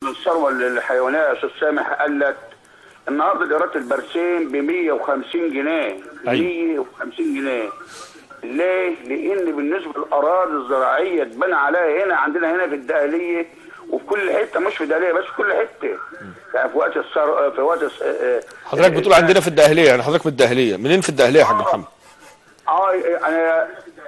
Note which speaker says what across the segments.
Speaker 1: الثروه الحيوانيه يا استاذ سامح قالت النهارده ديرات البرسيم ب 150 جنيه
Speaker 2: أيوة.
Speaker 1: 150 جنيه ليه؟ لان بالنسبه للاراضي الزراعيه اتبنى عليها هنا عندنا هنا في الدقهليه وفي كل حته مش في الدقهليه بس في كل حته يعني في وقت الثر في وقت الس- آه،
Speaker 2: حضرتك بتقول عندنا في الدقهليه يعني حضرتك من الدقهليه منين في الدقهليه يا حاج محمد
Speaker 1: اه انا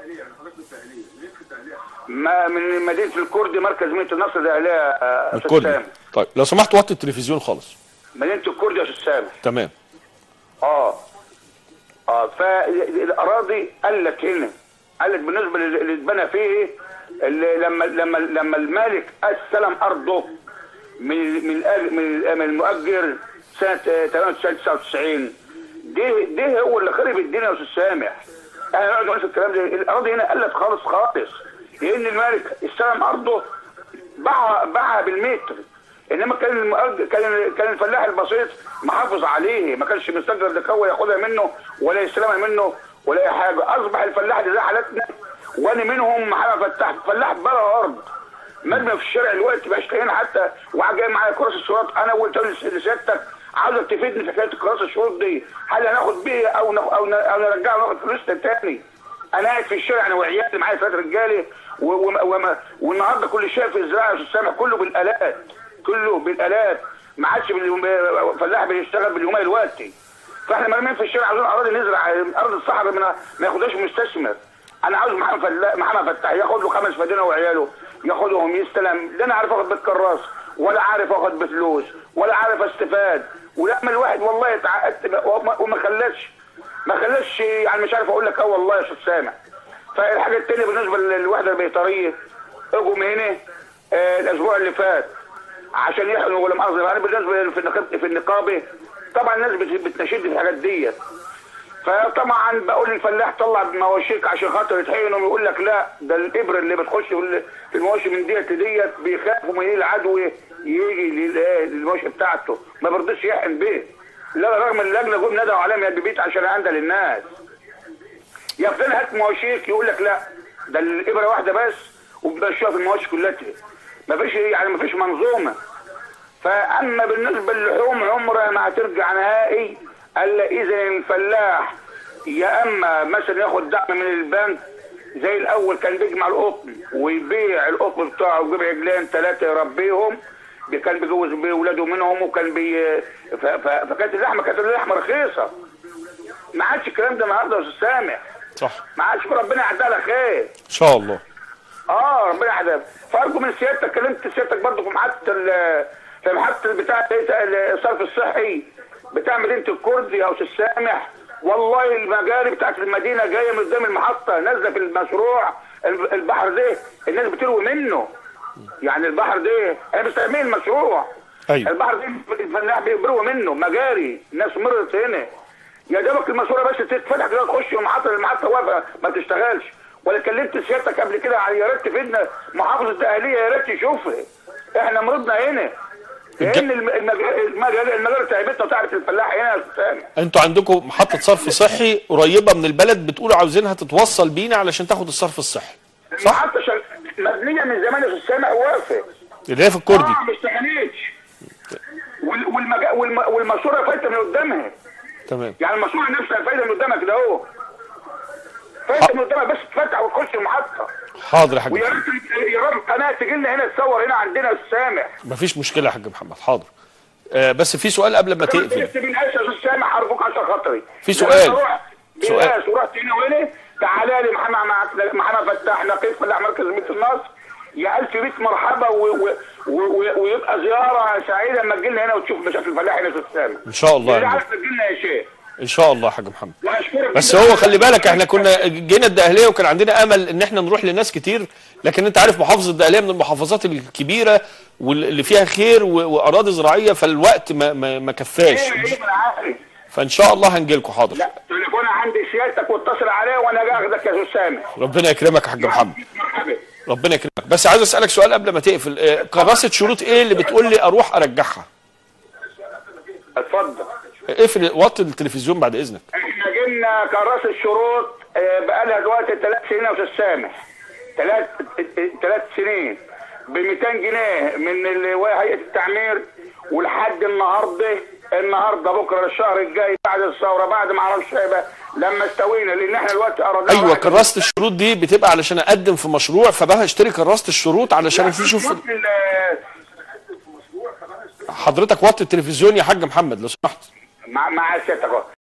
Speaker 1: ما من مدينه الكردي مركز مدينه النصر الدقهليه آه، استاذ
Speaker 2: الكردي
Speaker 1: سامح
Speaker 2: طيب لو سمحت وطي التلفزيون خالص
Speaker 1: مدينه الكردي يا استاذ سامح
Speaker 2: تمام
Speaker 1: اه اه فالاراضي قلت هنا قلت بالنسبه لل- اللي اتبنى فيه اللي لما لما لما المالك استلم ارضه من من الأج- من من المؤجر سنه آه، 99 ده ده هو اللي خرب الدنيا يا استاذ سامح انا نقعد نقول في الكلام ده الاراضي هنا قلت خالص خالص لان المالك استلم ارضه باعها باعها بالمتر انما كان المؤجر كان كان الفلاح البسيط محافظ عليه ما كانش مستاجر دكوه ياخدها منه ولا يستلمها منه ولا اي حاجه اصبح الفلاح اللي زي حالتنا وانا منهم محمد فتاح فلاح بلا ارض مرمي في الشارع دلوقتي مش لاقيين حتى وقاعد جاي معايا كراس الشروط انا قلت له لسيادتك عاوزك تفيدني في حكايه كراس الشروط دي هل هناخد بيه او نخ... او, ن... أو نرجعه وناخد فلوس تاني انا قاعد في الشارع انا وعيالي معايا ثلاث رجالي و... و... وما... والنهارده كل شيء في الزراعه يا استاذ سامح كله بالالات كله بالالات ما عادش بال- فلاح بيشتغل باليوميه دلوقتي فاحنا مرميين في الشارع عاوزين اراضي نزرع ارض الصحراء ما ما ياخدهاش مستثمر انا عاوز محمد فلا... محمد فتاح ياخد له خمس فدانه وعياله ياخدهم يستلم لا انا عارف اخد بالكراس ولا عارف اخد بفلوس ولا عارف استفاد ولما الواحد والله اتعقدت بقى وما وما خلاش ما خلاش يعني مش عارف اقول لك اه والله يا استاذ سامع فالحاجه الثانيه بالنسبه للوحده البيطريه اجوا من هنا آه الاسبوع اللي فات عشان يحقنوا ولا مؤاخذه يعني بالنسبه في النقابه في النقابه طبعا الناس بت- بتناشد في الحاجات ديت فطبعا بقول للفلاح طلع مواشيك عشان خاطر يتحقنوا يقول لك لا ده الابره اللي بتخش في ال- في المواشي من ديت لديت بيخافوا من ايه العدو يجي لل- للمواشي بتاعته ما برضيش يحقن بيه لا رغم اللجنه جم ندعوا عليهم يا بيت عشان اندى للناس يا فلان هات مواشيك يقول لك لا ده الابره واحده بس وبيمشوها في المواشي كلها ما فيش يعني ما فيش منظومه فاما بالنسبه للحوم عمرها ما هترجع نهائي الا اذا الفلاح يا اما مثلا ياخد دعم من البنك زي الاول كان بيجمع القطن ويبيع القطن بتاعه ويجيب عجلين ثلاثه يربيهم بي- كان بيجوز بيه ولاده منهم وكان بي ف- ف- فكانت اللحمه كانت اللحمه رخيصه ما عادش الكلام ده النهارده يا استاذ سامح
Speaker 2: صح
Speaker 1: ما عادش ربنا يعدها لك خير
Speaker 2: ان شاء الله
Speaker 1: اه ربنا يحفظك فارجو من سيادتك كلمت سيادتك برضه في محطه ال- في محطه بتاع الصرف الصحي بتاع مدينه الكرد يا استاذ سامح والله المجاري بتاعت المدينه جايه من قدام المحطه نازله في المشروع الب- البحر ده الناس بتروي منه يعني البحر ده احنا بنسميه المشروع
Speaker 2: أيوة.
Speaker 1: البحر ده الفلاح بيروي منه مجاري ناس مرت هنا يا دوبك الماسوره بس تتفتح كده تخش المحطه المحطه واقفه ما بتشتغلش ولا كلمت سيادتك قبل كده على يا ريت تفيدنا محافظه الدقهليه يا ريت تشوفها احنا مرضنا هنا لان الم- المجال المجال المجال تعبتنا وتعبت الفلاح هنا يا استاذ سامح
Speaker 2: انتوا عندكم محطه صرف صحي قريبه من البلد بتقولوا عاوزينها تتوصل بينا علشان تاخد الصرف الصحي صح
Speaker 1: المحطه شغ... مبنيه من زمان يا استاذ سامح واقفه
Speaker 2: اللي هي في الكردي
Speaker 1: اه ما اشتغلتش وال... والمج... والم... والماسوره فايته من قدامها
Speaker 2: تمام
Speaker 1: يعني الماسوره نفسها فايته من قدامها كده اهو فايته من قدامها بس تفتح وتخش المحطه
Speaker 2: حاضر يا حاج
Speaker 1: ويا
Speaker 2: محمد
Speaker 1: ريت يا رب القناه تجي لنا هنا تصور هنا عندنا يا استاذ سامح
Speaker 2: مفيش مشكله يا حاج محمد حاضر آه بس في سؤال قبل ما تقفل
Speaker 1: تكتب الناس يا استاذ سامح ارجوك عشان خاطري
Speaker 2: في سؤال.
Speaker 1: لما أروح
Speaker 2: سؤال.
Speaker 1: بناس ورحت هنا وهنا تعالى لي محمد مع- محمد فتاح نقيب فلاح مركز ميت النصر يا الف بيت مرحبا و... و... و... و... ويبقى زياره سعيده لما تجي لنا هنا وتشوف مشاكل الفلاح هنا يا استاذ سامح
Speaker 2: ان شاء الله
Speaker 1: اللي
Speaker 2: يا
Speaker 1: عايز
Speaker 2: حاج.
Speaker 1: تجي لنا يا شيخ
Speaker 2: ان شاء الله يا حاج محمد
Speaker 1: واشكرك
Speaker 2: بس
Speaker 1: جداً.
Speaker 2: هو خلي بالك احنا كنا جينا الدقهليه وكان عندنا امل ان احنا نروح لناس كتير لكن انت عارف محافظه الدقهليه من المحافظات الكبيره واللي فيها خير و- واراضي زراعيه فالوقت ما ما, ما كفاش
Speaker 1: ايه ايه ما انا عارف
Speaker 2: فان شاء الله هنجي لكم حاضر
Speaker 1: لا تليفون عندي سيادتك واتصل عليه وانا جاي اخدك يا استاذ سامح
Speaker 2: ربنا يكرمك يا حاج محمد
Speaker 1: مرحبا
Speaker 2: ربنا يكرمك بس عايز اسالك سؤال قبل ما تقفل آه، كراسه شروط ايه اللي بتقول لي اروح ارجعها
Speaker 1: اتفضل
Speaker 2: اقفل وطي التلفزيون بعد اذنك
Speaker 1: احنا جبنا كراس الشروط آه، بقالها دلوقتي ثلاث سنين يا استاذ سامح ثلاث ثلاث سنين ب 200 جنيه من ال- هيئه التعمير ولحد النهارده النهارده بكره الشهر الجاي بعد الثوره بعد ما اعرفش هيبقى لما استوينا لان احنا دلوقتي اراضينا
Speaker 2: ايوه
Speaker 1: واحد.
Speaker 2: كراسه الشروط دي بتبقى علشان اقدم في مشروع فبقى اشتري كراسه الشروط علشان في شوف
Speaker 1: شوف ال-
Speaker 2: حضرتك وطي التلفزيون يا حاج محمد لو سمحت
Speaker 1: مع مع سيادتك أهو.